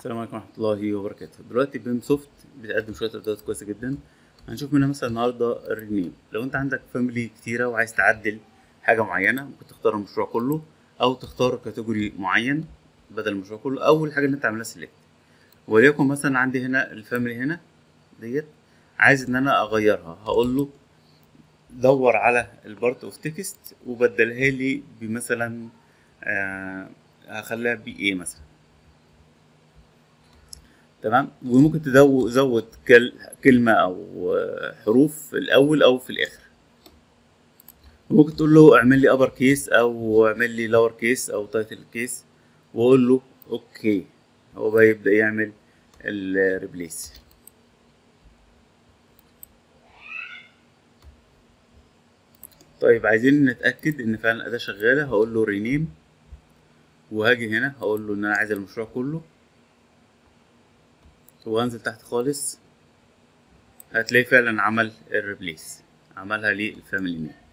السلام عليكم ورحمة الله وبركاته دلوقتي بيم سوفت بتقدم شوية إعدادات كويسة جدا هنشوف منها مثلا النهاردة الرينيم لو أنت عندك فاميلي كتيرة وعايز تعدل حاجة معينة ممكن تختار المشروع كله أو تختار كاتيجوري معين بدل المشروع كله أو الحاجة اللي أنت عاملها سيلكت وليكن مثلا عندي هنا الفاميلي هنا ديت عايز إن أنا أغيرها هقول له دور على البارت اوف تكست وبدلها لي بمثلا آه هخليها بي ايه مثلا تمام وممكن تزود زود كل كلمة أو حروف في الأول أو في الآخر ممكن تقول له اعمل لي أبر كيس أو اعمل لي لور كيس أو تايتل كيس وأقول له أوكي هو بقى يبدأ يعمل الريبليس طيب عايزين نتأكد إن فعلا الأداة شغالة هقول له رينيم وهاجي هنا هقول له إن أنا عايز المشروع كله وهنزل تحت خالص هتلاقي فعلا عمل الريبليس عملها للفاميلي نيم